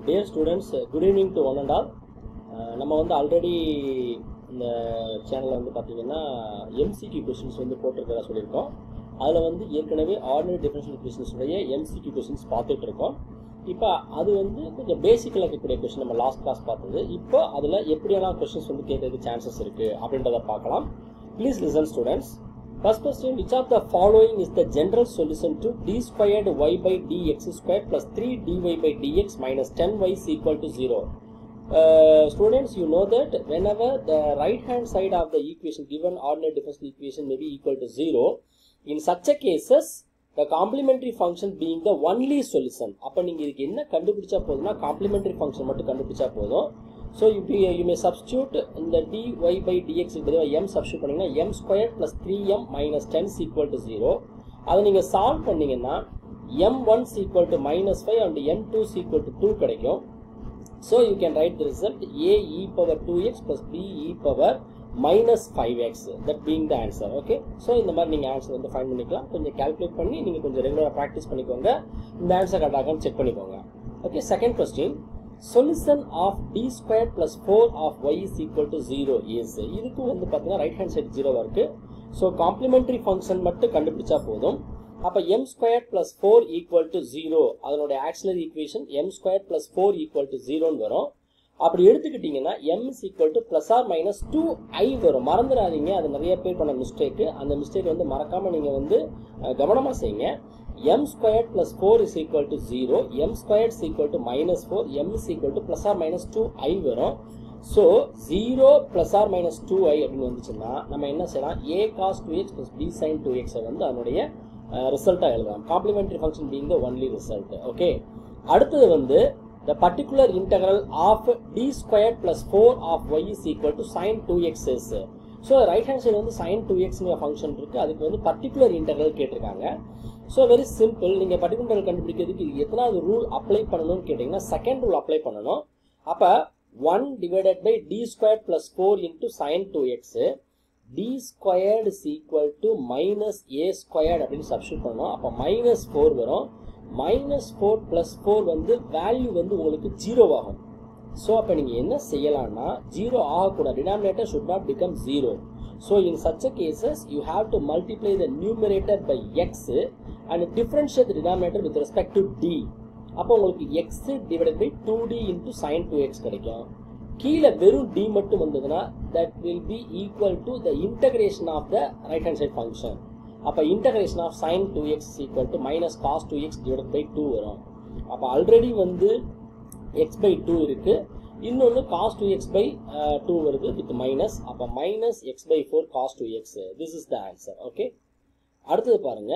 Dear students good evening to one and all நம்ம வந்து already இந்த சேனலில் வந்து பார்த்தீங்கன்னா எம்சிக்யூ கொஷின்ஸ் வந்து போட்டிருக்கிறதா சொல்லியிருக்கோம் அதில் வந்து ஏற்கனவே ஆர்டினரி டிஃபரன்ஷியல் கொஷின்ஸுடைய எம்சிக்யூ கொஷின்ஸ் பார்த்துட்டு இருக்கோம் இப்போ அது வந்து கொஞ்சம் பேசிக்கில் இருக்கக்கூடிய கொஷின் நம்ம லாஸ்ட் கிளாஸ் பார்த்தது இப்போ அதில் எப்படியெல்லாம் கொஷின்ஸ் வந்து கேட்கறதுக்கு சான்சஸ் இருக்குது அப்படின்றத பார்க்கலாம் please listen students First question, which of the following is the general solution to d squared y by dx squared plus 3 dy by dx minus 10y is equal to 0? Uh, students, you know that whenever the right hand side of the equation given ordinary differential equation may be equal to 0, in such a cases, the complementary function being the only solution. அப்போ நீங்கள் இதுக்கு என்ன கண்டுபிடிச்சா போதும்னா complementary function மட்டும் கண்டுபிடிச்சா போதும் so இப்போ you may substitute இந்த dy பை dx பதிலாக m சப்ஸ்டியூட் பண்ணிங்கன்னா m square plus three M minus ten equal to zero அதை நீங்கள் சால்வ் பண்ணீங்கன்னா M one equal to minus five and M two equal to two கிடைக்கும் so you can write the result A E power two X plus B E power minus five X that being the answer okay so இந்த மாதிரி நீங்கள் answer வந்து fine பண்ணிக்கலாம் கொஞ்சம் calculate பண்ணி நீங்கள் கொஞ்சம் ரெகுலராக ப்ராக்டிஸ் பண்ணிக்கோங்க இந்த ஆன்சர் கரெக்டாகான்னு செக் பண்ணிக்கோங்க okay second question solution of D square plus four of Y is equal to zero is இதுக்கு வந்து பார்த்தீங்கன்னா ரைட் ஹேண்ட் சைடு ஜீரோவாக இருக்குது ஸோ காம்ப்ளிமெண்ட்ரி ஃபங்க்ஷன் மட்டும் கண்டுபிடிச்சா போதும் அப்போ M square plus four equal to zero அதனுடைய auxiliary equation M square plus four equal to ஜீரோன்னு வரும் அப்படி எடுத்துக்கிட்டிங்கன்னா M is equal to plus R minus two I வரும் மறந்துடாதீங்க அது நிறைய பேர் பண்ண மிஸ்டேக்கு அந்த மிஸ்டேக் வந்து மறக்காமல் நீங்கள் வந்து கவனமாக செய்யுங்க m squared plus 4 is equal to 0 m squared is equal to minus 4 m is equal to plus or minus 2i வரும் so zero plus R minus two I அப்படின்னு வந்துச்சுன்னா நம்ம என்ன செய்யலாம் A cos two X plus B sine two எக்ஸை வந்து அதனுடைய ரிசல்ட்டாக எழுதலாம் complementary function being the only result okay அடுத்தது வந்து the particular integral of D square plus four of Y is equal to sine two X எஸ் so right hand side வந்து sine two எக்ஸ்ங்கிற ஃபங்க்ஷன் இருக்குது அதுக்கு வந்து பர்டிகுலர் இன்டகரல் கேட்டிருக்காங்க so very simple நீங்கள் பர்டிகுலர் கண்டுபிடிக்கிறதுக்கு எத்தனாவது ரூல் அப்ளை பண்ணணும்னு கேட்டிங்கன்னா செகண்ட் ரூல் அப்ளை பண்ணணும் அப்போ one divided by D square plus four into sine two X D squared is equal to minus A squared அப்படின்னு சப்ஸ்டியூட் பண்ணணும் அப்போ மைனஸ் ஃபோர் வரும் மைனஸ் ஃபோர் ப்ளஸ் ஃபோர் வந்து value வந்து உங்களுக்கு ஜீரோ ஆகும் ஸோ அப்போ நீங்கள் என்ன செய்யலாம்னா ஜீரோ ஆகக்கூடாது denominator should not become zero so in such a cases you have to multiply the numerator by X and differentiate denominator with respect to D அப்போ உங்களுக்கு X divided by two D into sine two X கிடைக்கும் கீழே வெறும் D மட்டும் வந்ததுன்னா that will be equal to the integration of the right hand side function அப்போ integration of sine two X equal to minus cos two X divide by two வரும் அப்போ already வந்து X by two இருக்குது இன்னொன்று cos two X by two வருது with minus அப்போ minus X by four cos two X this is the answer okay அடுத்தது பாருங்க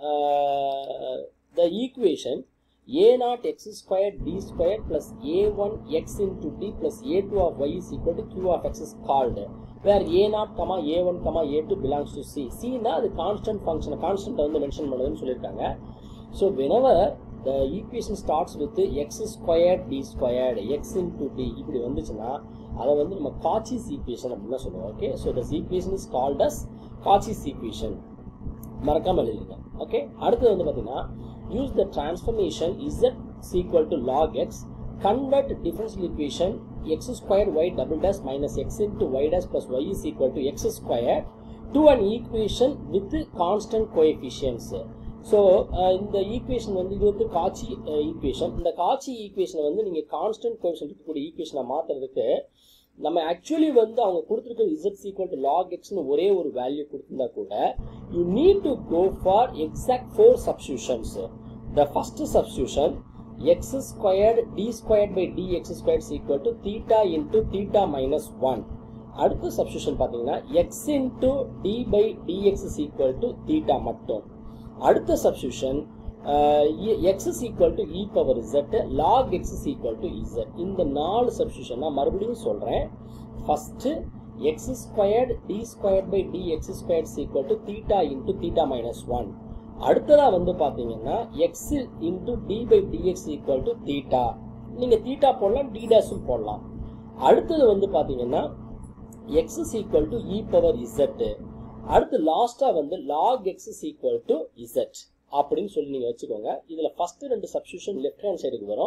the equation A naught X square D square plus A one X into D plus A two of Y is equal to Q of X is called where A naught comma A one comma A two belongs to C சின்னா அது constant function கான்ஸ்டன்ட்டை வந்து mention பண்ணுதுன்னு சொல்லியிருக்காங்க so whenever the equation starts with X square D squared X into D இப்படி வந்துச்சுன்னா அதை வந்து நம்ம காச்சிஸ் ஈக்குவேஷன் அப்படின்னு தான் சொல்லுவோம் okay so thus equation is called as Cauchy's equation மறக்காம எழுதிருங்க ஓகே அடுத்தது வந்து பார்த்தீங்கன்னா use the transformation Z equal to log X convert differential equation X square Y double dash minus X into Y dash plus Y is equal to X square to an equation with constant coefficients so இந்த equation வந்து இது வந்து காட்சி equation இந்த காட்சி ஈக்குவேஷனை வந்து நீங்கள் கான்ஸ்டன்ட் கோஎஃபிஷியன் இருக்கக்கூடிய ஈக்குவேஷனை மாற்றுறதுக்கு நம்ம ஆக்சுவலி வந்து அவங்க கொடுத்துருக்க இசட் ஈக்குவல் டு லாக் எக்ஸ்னு ஒரே ஒரு வேல்யூ கொடுத்துருந்தா கூட you need to go for exact four substitutions the first substitution X squared D squared by D X squared equal to theta into theta minus one அடுத்த substitution பார்த்தீங்கன்னா X into D by DX is equal to theta மட்டும் அடுத்த substitution X is equal to E power Z log X is equal to Z இந்த நாலு substitution நான் மறுபடியும் சொல்கிறேன் first X squared D squared by D X squared equal to theta into theta minus one அடுத்ததாக வந்து பார்த்தீங்கன்னா X into D by dx equal to theta நீங்கள் theta போடலாம் டி டேஸும் போடலாம் அடுத்தது வந்து பார்த்தீங்கன்னா x is equal to E power z அடுத்து லாஸ்ட்டாக வந்து log X is equal to z அப்படின்னு சொல்லி நீங்கள் வச்சுக்கோங்க இதில் ஃபஸ்ட்டு ரெண்டு சப்ஸ்டியூஷன் லெஃப்ட் ஹேண்ட் சைடுக்கு வரும்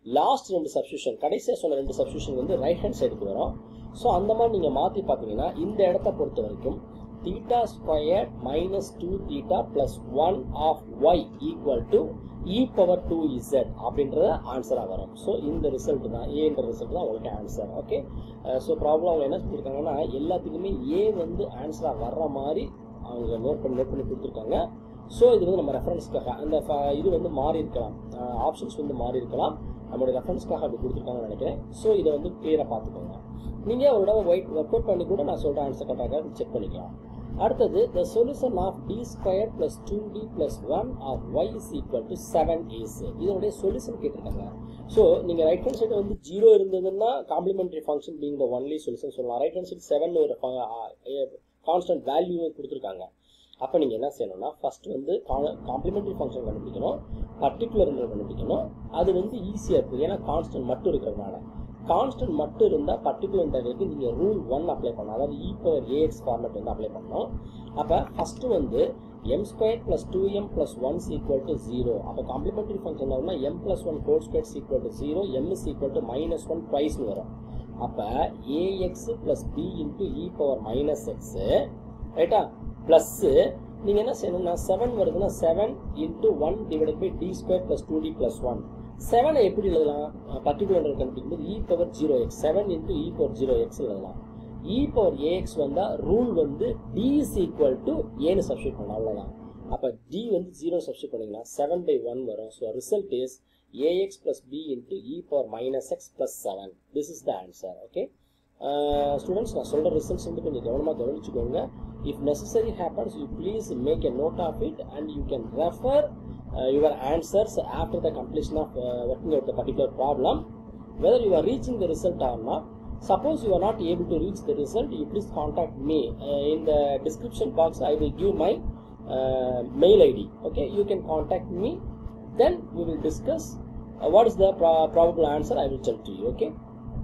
லாஸ்ட் ரெண்டு சப்ஸ்டியூஷன் கடைசியாக சொன்ன ரெண்டு சப்ஸ்டியூஷன் வந்து ரைட் ஹேண்ட் சைடுக்கு வரும் ஸோ அந்த மாதிரி நீங்கள் மாற்றி பார்த்தீங்கன்னா இந்த இடத்த பொறுத்த வரைக்கும் theta square minus two theta plus one of y equal to E power two z அப்படின்றது ஆன்சராக வரும் ஸோ இந்த ரிசல்ட் தான் ஏன்ற ரிசல்ட் தான் உங்களுக்கு ஆன்சர் ஓகே ஸோ ப்ராப்ளம் அவங்க என்ன சொல்லியிருக்காங்கன்னா எல்லாத்துக்குமே ஏ வந்து ஆன்சராக வர்ற மாதிரி அவங்க நோட் பண்ணி நோட் பண்ணி கொடுத்துருக்காங்க ஸோ இது வந்து நம்ம ரெஃபரன்ஸ்க்காக அந்த இது வந்து மாறி இருக்கலாம் ஆப்ஷன்ஸ் வந்து மாறி இருக்கலாம் நம்மளோட ரெஃபரன்ஸ்க்காக அப்படி கொடுத்துருக்காங்கன்னு நினைக்கிறேன் ஸோ இதை வந்து கிளியராக பார்த்துக்கோங்க நீங்கள் ஒரு தடவை ஒயிட் ஒர்க் அவுட் பண்ணி கூட நான் சொல்கிற ஆன்சர் கரெக்டாக செக் பண்ணிக்கலாம் அடுத்தது the solution of D square plus two D plus one of Y is equal to seven as இதனுடைய சொல்யூஷன் கேட்டிருக்காங்க ஸோ நீங்கள் ரைட் ஹேண்ட் சைடு வந்து ஜீரோ இருந்ததுன்னா complementary function being the only solution சொல்லலாம் right hand side seven ஒரு constant value கொடுத்துருக்காங்க அப்போ நீங்கள் என்ன செய்யணும்னா ஃபர்ஸ்ட் வந்து காம்ப்ளிமெண்டரி ஃபங்க்ஷன் கண்டுபிடிக்கணும் பர்டிகுலர் கண்டுபிடிக்கணும் அது வந்து ஈஸியாக இருக்குது ஏன்னா கான்ஸ்டன்ட் மட்டும் இருக்கிறதுனால கான்ஸ்டன்ட் மட்டும் இருந்தால் பர்டிகுலர் இன்டர்வலுக்கு நீங்கள் ரூல் ஒன் அப்ளை பண்ணணும் அதாவது இ பவர் ஏஎக்ஸ் ஃபார்மேட் வந்து அப்ளை பண்ணணும் அப்போ ஃபஸ்ட்டு வந்து m square plus two m plus one equal to zero அப்போ காம்ப்ளிமெண்டரி ஃபங்க்ஷன் வரும்னா m plus one four square equal to zero m is equal to minus one ட்வைஸ்னு வரும் அப்போ ax plus b into e power minus x ரைட்டா plus நீங்கள் என்ன செய்யணும்னா seven வருதுன்னா seven into one divided by D square plus two D plus one செவனை எப்படி எழுதலாம் பர்டிகுலர் கண்டுபிடிக்கும்போது e power zero x seven into e power zero x எழுதலாம் இ பவர் ஏஎக்ஸ் வந்தால் ரூல் வந்து டி இஸ் ஈக்குவல் டு ஏன்னு substitute பண்ணலாம் அவ்வளோதான் அப்போ டி வந்து ஜீரோ சப்ஸ்டியூட் பண்ணிக்கலாம் செவன் பை ஒன் வரும் so result is ax plus b into e power minus x plus seven this is the answer okay students நான் சொல்கிற ரிசல்ட்ஸ் வந்து கொஞ்சம் கவனமாக கவனிச்சுக்கோங்க if necessary happens you please make a note of it and you can refer your answers after the completion of working out the particular problem whether you are reaching the result or not suppose you are not able to reach the result you please contact me uh, in the description box i will give my uh, mail id okay you can contact me then we will discuss uh, what is the pro probable answer i will tell to you okay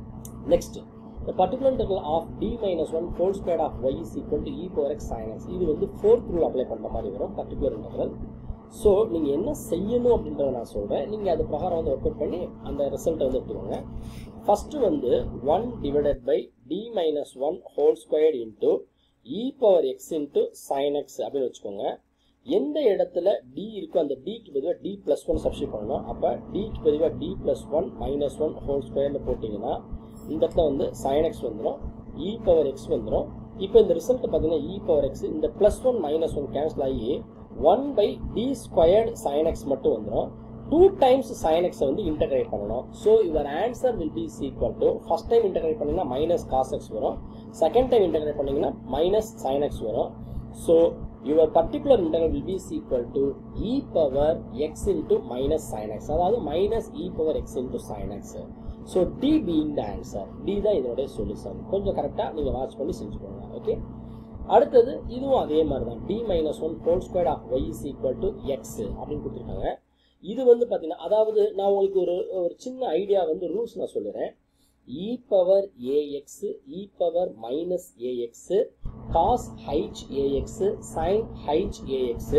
next the particular integral of d minus 1 whole square of y is equal to e power x sin x இது வந்து fourth rule apply பண்ற மாதிரி வரும் particular integral so நீங்கள் என்ன செய்யணும் அப்படின்றத நான் சொல்கிறேன் நீங்கள் அது பிரகாரம் வந்து ஒர்க் அவுட் பண்ணி அந்த ரிசல்ட்டை வந்து எடுத்துக்கோங்க ஃபஸ்ட்டு வந்து one divided by D minus one whole squared into e power x into sine x அப்படின்னு வச்சுக்கோங்க எந்த இடத்துல டி இருக்கோ அந்த டிக்கு பதிலாக டி ப்ளஸ் ஒன் சப்ஸ்டியூட் பண்ணணும் அப்போ டிக்கு பதிலாக D plus one minus one whole ஸ்கொயர்னு போட்டிங்கன்னா இந்த இடத்துல வந்து சைன் எக்ஸ் வந்துடும் இ பவர் எக்ஸ் வந்துடும் இப்போ இந்த ரிசல்ட் பார்த்தீங்கன்னா இ பவர் எக்ஸ் இந்த plus one minus one cancel ஆகி one by D squared sine x மட்டும் வந்துடும் டூ டைம்ஸ் சைன் எக்ஸை வந்து இன்டகிரேட் பண்ணணும் so your answer will be equal to first time integrate பண்ணிங்கன்னா மைனஸ் காஸ் எக்ஸ் வரும் second time integrate பண்ணிங்கன்னா minus sine x வரும் so your particular integral will be equal to E power x into minus sine x அதாவது minus E power x into sine x so D being the answer D தான் இதனுடைய solution கொஞ்சம் கரெக்டாக நீங்கள் watch பண்ணி செஞ்சுக்கோங்க okay அடுத்தது இதுவும் அதே மாதிரி தான் D minus one whole square of Y is equal to x அப்படின்னு கொடுத்துருக்காங்க இது வந்து பார்த்தீங்கன்னா அதாவது நான் உங்களுக்கு ஒரு ஒரு சின்ன ஐடியா வந்து ரூல்ஸ் நான் சொல்லுறேன் e power ax e power minus ax cos h ax sine h ax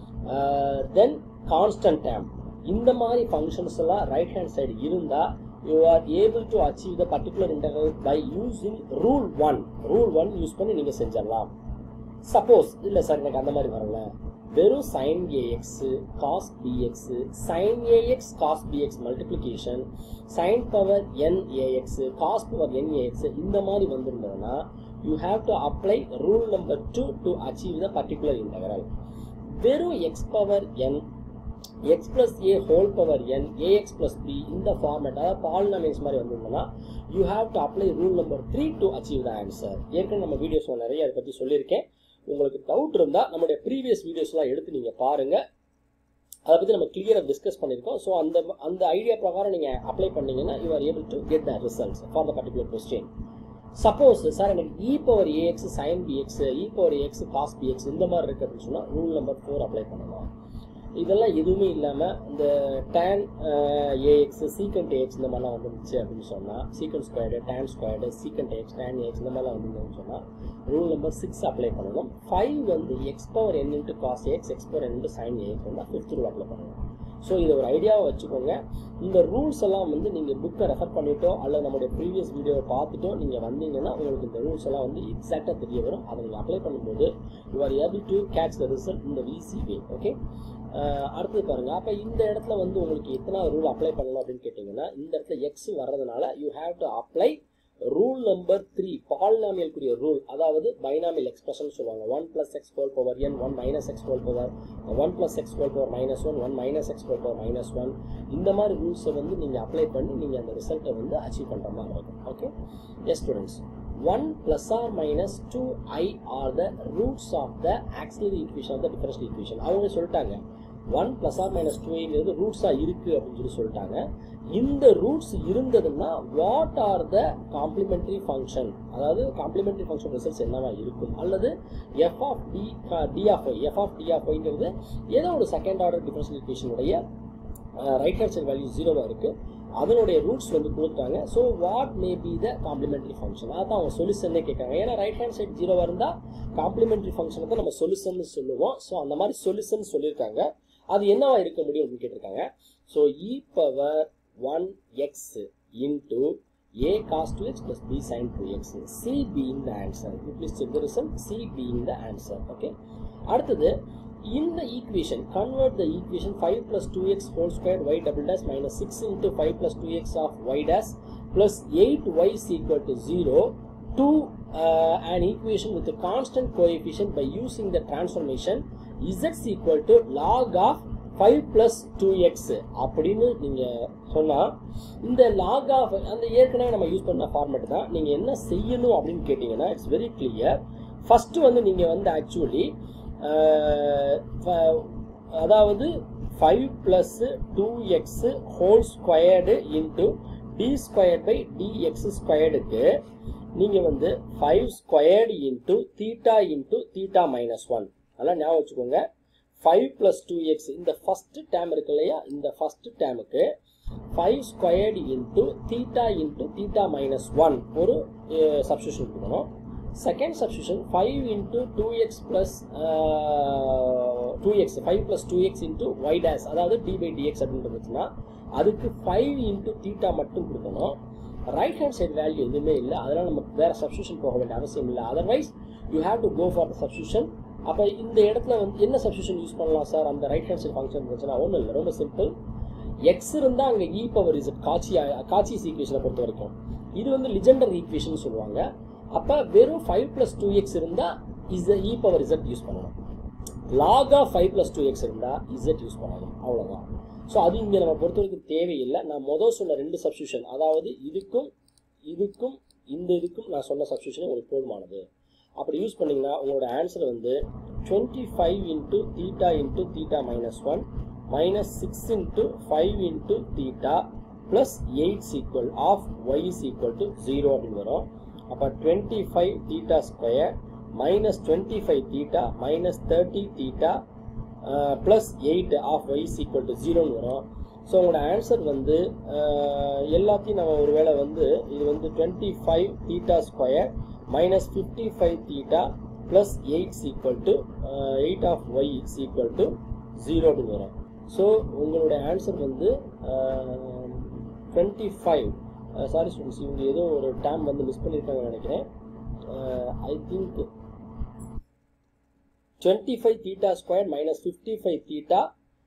then constant term இந்த மாதிரி ஃபங்க்ஷன்ஸ் எல்லாம் ரைட் ஹேண்ட் சைடு இருந்தால் you are able to achieve the particular interval by using rule one rule one use பண்ணி நீங்கள் செஞ்சிடலாம் suppose இல்லை sir எனக்கு அந்த மாதிரி வரல வெறும் sine ax cos bx sine ax cos bx multiplication sine power n ax cos power n ax இந்த மாதிரி வந்திருந்ததுன்னா you have to apply rule number two to achieve the particular integral வெறும் x power n x plus a whole power n ax plus b இந்த format அதாவது polynomials மாதிரி வந்திருந்தோம்னா you have to apply rule number three to achieve the answer ஏற்கனவே நம்ம வீடியோஸில் நிறைய அதை பற்றி சொல்லியிருக்கேன் உங்களுக்கு டவுட் இருந்தால் நம்மளுடைய ப்ரீவியஸ் வீடியோஸ்லாம் எடுத்து நீங்கள் பாருங்கள் அதை பற்றி நம்ம கிளியராக டிஸ்கஸ் பண்ணியிருக்கோம் ஸோ அந்த அந்த ஐடியா பிரகாரம் நீங்கள் அப்ளை பண்ணீங்கன்னா you are able to get the results for the particular question suppose sir எனக்கு e power ax sine bx e power ax cos bx இந்த மாதிரி இருக்குது அப்படின்னு சொன்னால் ரூல் நம்பர் ஃபோர் அப்ளை பண்ணலாம் இதெல்லாம் எதுவுமே இல்லாமல் இந்த டேன் ஏஎக்ஸ் சீக்கண்ட் ஏஎக்ஸ் இந்த மாதிரிலாம் வந்துருந்துச்சு அப்படின்னு சொன்னால் sec squared tan squared sec ax tan ax இந்த மாதிரிலாம் வந்துருந்துன்னு சொன்னால் ரூல் நம்பர் சிக்ஸ் அப்ளை பண்ணணும் ஃபைவ் வந்து x power n into cos ax x power n into sine ax வந்தால் ஃபிஃப்த் ரூல் அப்ளை பண்ணணும் ஸோ இதை ஒரு ஐடியாவை வச்சுக்கோங்க இந்த ரூல்ஸ் எல்லாம் வந்து நீங்கள் புக்கை ரெஃபர் பண்ணிட்டோ அல்லது நம்மளுடைய ப்ரீவியஸ் வீடியோவை பார்த்துட்டோ நீங்கள் வந்தீங்கன்னா உங்களுக்கு இந்த ரூல்ஸ் எல்லாம் வந்து எக்ஸாக்டாக தெரிய வரும் அதை நீங்கள் அப்ளை பண்ணும்போது you are able to catch the result இந்த விசி வே ஓகே அடுத்தது பாருங்க அப்போ இந்த இடத்துல வந்து உங்களுக்கு எத்தனை ரூல் அப்ளை பண்ணணும் அப்படின்னு கேட்டிங்கன்னா இந்த இடத்துல எக்ஸ் வர்றதுனால you have to apply rule number three பாலினாமியல்குரிய ரூல் அதாவது பைனாமியல் எக்ஸ்பிரஷன் சொல்லுவாங்க one plus x whole power n one minus x whole power one plus x whole power minus one one minus x whole power minus one இந்த மாதிரி ரூல்ஸை வந்து நீங்கள் apply பண்ணி நீங்கள் அந்த ரிசல்ட்டை வந்து அச்சீவ் பண்ணுற மாதிரி இருக்கும் okay yes students one plus r minus two I are the roots of the auxiliary equation of the differential equation அவங்க சொல்லிட்டாங்க ஒன் ப்ளஸ் ஆர் மைனஸ் டூங்கிறது ரூட்ஸாக இருக்குது அப்படின்னு சொல்லி சொல்லிட்டாங்க இந்த ரூட்ஸ் இருந்ததுன்னா what are the complementary function அதாவது காம்ப்ளிமெண்ட்ரி ஃபங்க்ஷன் ரிசல்ட்ஸ் என்னவா இருக்கும் அல்லது f of D D of y f of D of ஒய்ங்கிறது ஏதோ ஒரு செகண்ட் ஆர்டர் டிஃபரன்ஷியல் ஈக்குவேஷனுடைய ரைட் ஹேண்ட் சைடு வேல்யூ ஜீரோவாக இருக்குது அதனுடைய ரூட்ஸ் வந்து கொடுத்தாங்க so what may be the complementary function அதான் அவங்க சொல்யூஷனே கேட்காங்க ஏன்னா ரைட் ஹேண்ட் சைடு ஜீரோவாக இருந்தால் காம்ப்ளிமெண்ட்ரி ஃபங்க்ஷனை தான் நம்ம சொல்யூஷன் சொல்லுவோம் ஸோ அந்த மாதிரி சொல்யூஷன் சொல்லியிருக்காங்க அது என்னவா இருக்க முடியும் அப்படின்னு கேட்டிருக்காங்க so e power one x into a cos 2x plus b sin 2x c being the answer you please check the result c being the answer okay அடுத்தது இந்த equation convert the equation five plus two x whole square Y double dash minus six into five plus two x of y dash plus eight y is equal to zero to uh, an equation with a constant coefficient by using the transformation z is equal to log of 5 plus 2x அப்படின்னு நீங்கள் சொன்னால் இந்த log of அந்த ஏற்கனவே நம்ம use பண்ண format தான் நீங்கள் என்ன செய்யணும் அப்படின்னு கேட்டிங்கன்னா இட்ஸ் வெரி கிளியர் ஃபஸ்ட்டு வந்து நீங்கள் வந்து ஆக்சுவலி அதாவது five plus two x whole squared into D squared by dx ஸ்கொயர்டுக்கு நீங்கள் வந்து five squared into theta into theta minus one அதெல்லாம் ஞாபகம் வச்சுக்கோங்க ஃபைவ் ப்ளஸ் டூ எக்ஸ் இந்த ஃபஸ்ட்டு டேம் இருக்கு இல்லையா இந்த ஃபஸ்ட்டு டேமுக்கு five squared into theta into theta minus one ஒரு சப்ஸ்டியூஷன் கொடுக்கணும் second substitution five into two X plus two x five plus two x into y dash அதாவது D by dx அப்படின்னு இருந்துச்சுன்னா அதுக்கு ஃபைவ் இன்ட்டு தீட்டா மட்டும் கொடுக்கணும் right hand side value எதுவுமே இல்லை அதனால் நமக்கு வேறு சப்ஸ்டியூஷன் போக வேண்டிய அவசியம் இல்லை otherwise you have to go for the substitution அப்போ இந்த இடத்துல வந்து என்ன சப்ஸ்டியூஷன் யூஸ் பண்ணலாம் சார் அந்த ரைட் ஹேண்ட் சைடு ஃபங்க்ஷன் இருந்துச்சுன்னா ஒன்றும் இல்லை ரொம்ப சிம்பிள் எக்ஸ் இருந்தால் அங்கே e power is Cauchy Cauchy's ஈக்குவேஷனை பொறுத்த வரைக்கும் இது வந்து லிஜெண்டர் ஈக்குவேஷன் சொல்லுவாங்க அப்போ வெறும் ஃபைவ் ப்ளஸ் டூ எக்ஸ் இருந்தால் is e power z use பண்ணணும் log of five plus two x இருந்தால் இசட் யூஸ் பண்ணணும் அவ்வளோதான் ஸோ அது இங்கே நம்ம பொறுத்த வரைக்கும் தேவையில்லை நான் மொதல் சொன்ன ரெண்டு சப்ஸ்டியூஷன் அதாவது இதுக்கும் இதுக்கும் இந்த இதுக்கும் நான் சொன்ன சப்ஸ்டியூஷன் உங்களுக்கு போதுமானது அப்படி யூஸ் பண்ணிங்கன்னா உங்களோட ஆன்சர் வந்து twenty five into theta into theta minus one minus six into five into theta plus eight equal of Y is equal to zero அப்படின்னு வரும் அப்போ twenty five theta square minus twenty five theta minus thirty theta plus eight of Y is equal to ஜீரோன்னு வரும் so உங்களோட answer வந்து எல்லாத்தையும் நம்ம ஒரு வேளை வந்து இது வந்து twenty five theta square minus fifty five theta plus eight equal to eight of Y is equal to ஜீரோன்னு வரும் ஸோ உங்களோட ஆன்சர் வந்து டுவெண்ட்டி ஃபைவ் சாரி ஸ்டூடெண்ட்ஸ் இவங்க ஏதோ ஒரு டேம் வந்து மிஸ் பண்ணியிருக்காங்கன்னு நினைக்கிறேன் I think twenty five theta square minus fifty five theta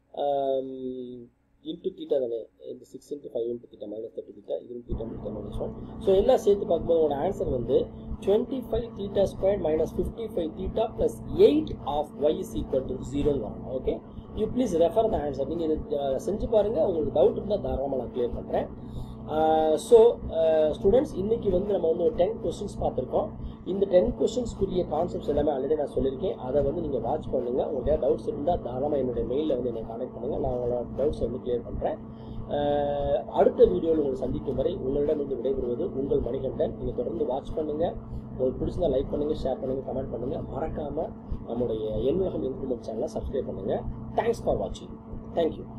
into theta தானே இந்த six into five into theta minus thirty theta இது theta theta minus one so எல்லாம் சேர்த்து பார்க்கும்போது உங்களோட ஆன்சர் வந்து twenty five theta square minus fifty five theta plus eight of Y is equal to ஜீரோன்னு வரணும் okay you please refer the answer நீங்கள் இது செஞ்சு பாருங்கள் உங்களுக்கு டவுட் இருந்தால் தாராளமாக நான் கிளியர் பண்ணுறேன் ஸோ ஸ்டூடெண்ட்ஸ் இன்றைக்கி வந்து நம்ம வந்து ஒரு டென் கொஸ்டின்ஸ் பார்த்துருக்கோம் இந்த டென் கொஸ்டின்ஸ்க்குரிய கான்செப்ட்ஸ் எல்லாமே ஆல்ரெடி நான் சொல்லியிருக்கேன் அதை வந்து நீங்கள் வாட்ச் பண்ணுங்கள் உங்களுக்கு ஏதாவது டவுட்ஸ் இருந்தால் தாராளமாக என்னுடைய மெயிலில் வந்து என்னை கான்டெக்ட் பண்ணுங்கள் நான் உங்களோட டவுட்ஸ் வந்து கிளியர் பண்ணுறேன் அடுத்த வீடியோவில் உங்களை சந்திக்கும் வரை உங்களிடம் இருந்து விடைபெறுவது உங்கள் மணிகண்டன் நீங்கள் தொடர்ந்து வாட்ச் பண்ணுங்கள் உங்களுக்கு பிடிச்சிருந்தா லைக் பண்ணுங்கள் ஷேர் பண்ணுங்கள் கமெண்ட் பண்ணுங்கள் மறக்காமல் நம்முடைய எண்ணுலகம் இன்க்ரிமெண்ட் சேனலை சப்ஸ்கிரைப் பண்ணுங்கள் தேங்க்ஸ் ஃபார் வாட்சிங் தேங்க்யூ